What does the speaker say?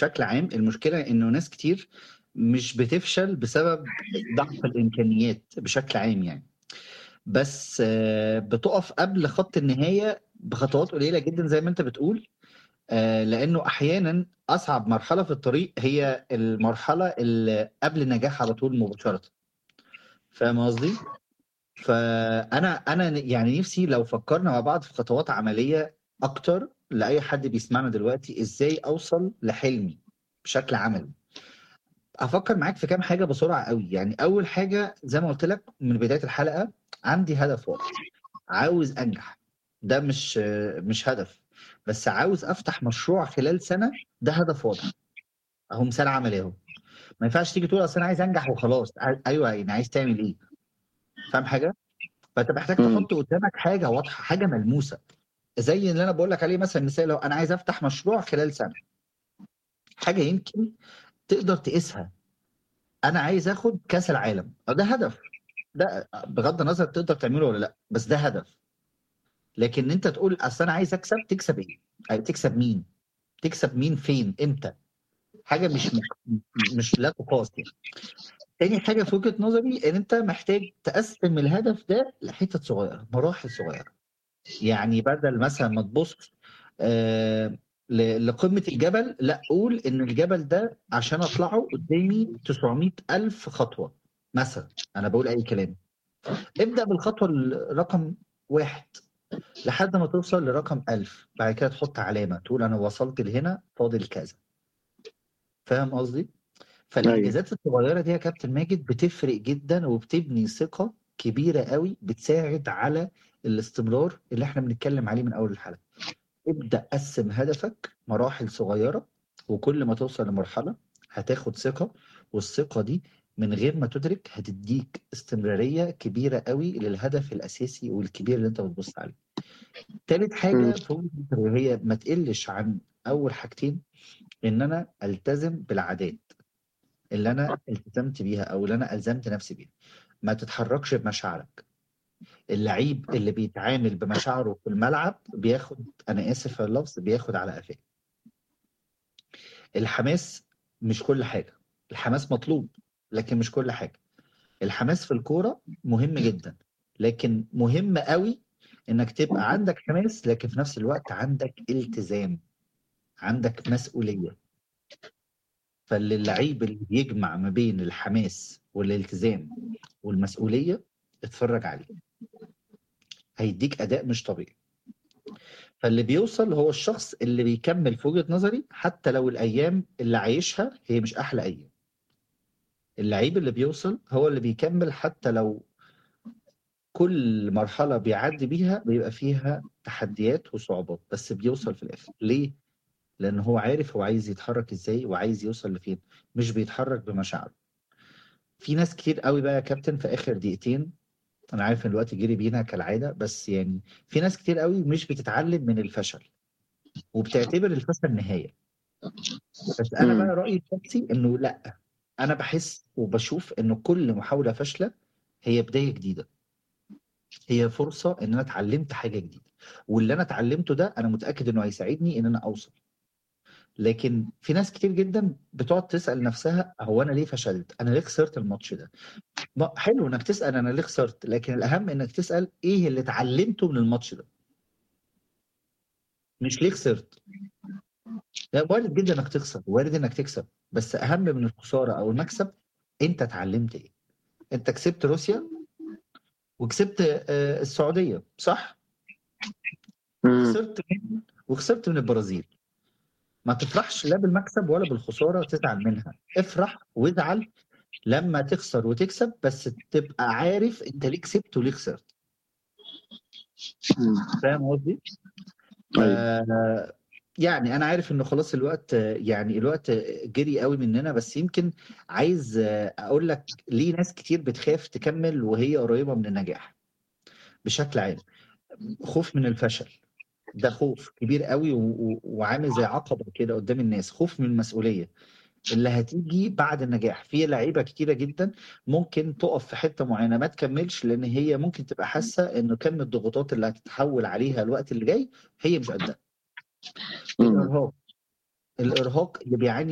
بشكل عام المشكلة إنه ناس كتير مش بتفشل بسبب ضعف الإمكانيات بشكل عام يعني. بس آه، بتُقف قبل خط النهاية بخطوات قليلة جدًا زي ما أنت بتقول، آآ لإنه أحيانًا أصعب مرحلة في الطريق هي المرحلة اللي قبل النجاح على طول مباشرةً. فاهم قصدي؟ فأنا أنا ن يعني نِفْسي لو فكّرنا مع بعض في خطوات عملية أكتر لأي حد بيسمعنا دلوقتي إزاي أوصل لحلمي بشكل عملي. هافكّر معاك في كام حاجة بسرعة أوي، يعني أول حاجة زي ما قُلت لك من بداية الحلقة، عندي هدف واضح، عاوز أنجح، ده مش مش هدف، بس عاوز أفتح مشروع خلال سَنة، ده هدف واضح. أهو مثال عملي أهو. ما ينفعش تيجي تقول أصل أنا عايز أنجح وخلاص، ع أيوه يعني عايز تعمل إيه؟ فاهم حاجة؟ فأنت محتاج إمم. تحُط قدّامك حاجة واضحة، حاجة ملموسة، زي اللي أنا باقول لك عليه مثلًا مثال أهو، أنا عايز أفتح مشروع خلال سَنة. حاجة يمكن تقدر تقيسها. أنا عايز آخُد كاس العالم، آه ده هدف، ده بغض النظر تقدر تعمله والّا لأ، بس ده هدف. لكن أنت تقول أصل أنا عايز أكسب، تكسب إيه؟ أ تكسب مين؟ تكسب مين فين، إمتى؟ حاجة مش مك مش لا تُقاس يعني. تاني حاجة في وجهة نظري إن أنت محتاج تقسّم الهدف ده لحِتَت صغيّرة، مراحل صغيّرة. يعني بدل مثلًا ما تبُص آآ ل لقمة الجبل، لأ قُل إن الجبل ده عشان أطلعه قدّامي 900.000 خطوة مثلًا، أنا باقول أي كلام. ابدأ بالخطوة ال رقم 1 لحد ما توصل لرقم 1000 بعد كده تحُط علامة، تقول أنا وصلت لهنا فاضل كذا. فاهم قصدي؟ أيوه. فالإنجازات الصغيّرة دي يا كابتن ماجد بتفرق جدًا وبتبني ثقة كبيرة أوي بتساعد على الاستمرار اللي إحنا بنتكلّم عليه من أول الحلقة. ابدأ قسّم هدفك مراحل صغيّرة وكل ما توصل لمرحلة هتاخد ثقة والثقة دي من غير ما تُدرك هتدّيك استمرارية كبيرة أوي للهدف الأساسي والكبير اللي أنت بتبُص عليه. تالت حاجة إمم. في وجهة نظري وهي ما تقلّش عن أول حاجتين، إن أنا ألتزم بالعادات اللي أنا التزمت بيها أو اللي أنا ألزمت نَفْسي بيها. ما تتحرّكش بمشاعرك. اللعيب اللي بيتعامل بمشاعره في الملعب بياخد أنا آسف في اللفظ، بياخد على قفاه. الحماس مش كل حاجة، الحماس مطلوب، لكن مش كل حاجة. الحماس في الكورة مهم جدًا، لكن مهم أوي إنّك تبقى عندك حماس، لكن في نَفْس الوقت عندك التزام، عندك مسؤولية. فال اللعيب اللي بيجمع ما بين الحماس والالتزام والمسؤولية، اتفرّج عليه. هيدّيك أداء مش طبيعي. فاللي بيوصل هو الشخص اللي بيكمّل في وجهة نظري حتى لو الأيام اللي عايشها هي مش أحلى أيام. اللعيب اللي بيوصل هو اللي بيكمّل حتى لو كل مرحلة بيعدّي بيها بيبقى فيها تحديات وصعوبات، بس بيوصل في الآخر. ليه؟ لإن هو عارف هو عايز يتحرّك إزاي وعايز يوصل لفين، مش بيتحرّك بمشاعره. في ناس كتير أوي بقى يا كابتن في آخر دقيقتين، أنا عارف إن الوقت جري بينا كالعادة، بس يعني في ناس كتير أوي مش بتتعلّم من الفشل، وبتعتبر الفشل نهاية. بس أنا بقى إمم. رأيي الشخصي إنه لأ، أنا باحس وباشوف إنه كل محاولة فاشلة هي بداية جديدة. هي فرصة إن أنا اتعلّمت حاجة جديدة، واللي أنا اتعلّمته ده أنا متأكد إنه هيساعدني إن أنا أوصل. لكن في ناس كتير جدًا بتقعد تسأل نَفْسها هو أنا ليه فشلت، أنا ليه خسرت الماتش ده؟ م حلو إنّك تسأل أنا ليه خسرت، لكن الأهم إنّك تسأل إيه اللي اتعلّمته من الماتش ده؟ مش ليه خسرت. لأ وارد جدًا إنّك تخسر، وارد إنّك تكسب، بس أهم من الخسارة أو المكسب أنت اتعلّمت إيه. أنت كسبت روسيا وكسبت آآ السعودية، صح؟ إمم. وخسرت من وخسرت من البرازيل. ما تفرحش لا بالمكسب ولا بالخسارة تزعل منها، افرح وازعل لمّا تخسر وتكسب، بس تبقى عارف أنت ليه كسبت وليه خسرت. إمم. فاهم قصدي؟ أيوه. ف يعني أنا عارف إنه خلاص الوقت يعني الوقت جري أوي مننا، بس يمكن عايز أقول لك ليه ناس كتير بتخاف تكمّل وهي قريّبة من النجاح بشكل عام. خوف من الفشل، ده خوف كبير أوي و و وعامل زي عقبة كده قدّام الناس، خوف من المسؤولية اللي هتيجي بعد النجاح. في لعيبة كتيرة جدًا ممكن تُقف في حتّة معيّنة ما تكمّلش، لإن هي ممكن تبقى حاسة إنه كَم الضغوطات اللي هتتحوّل عليها الوقت اللي جاي هي مش قدّها. إمم. الإرهاق، الإرهاق اللي بيعاني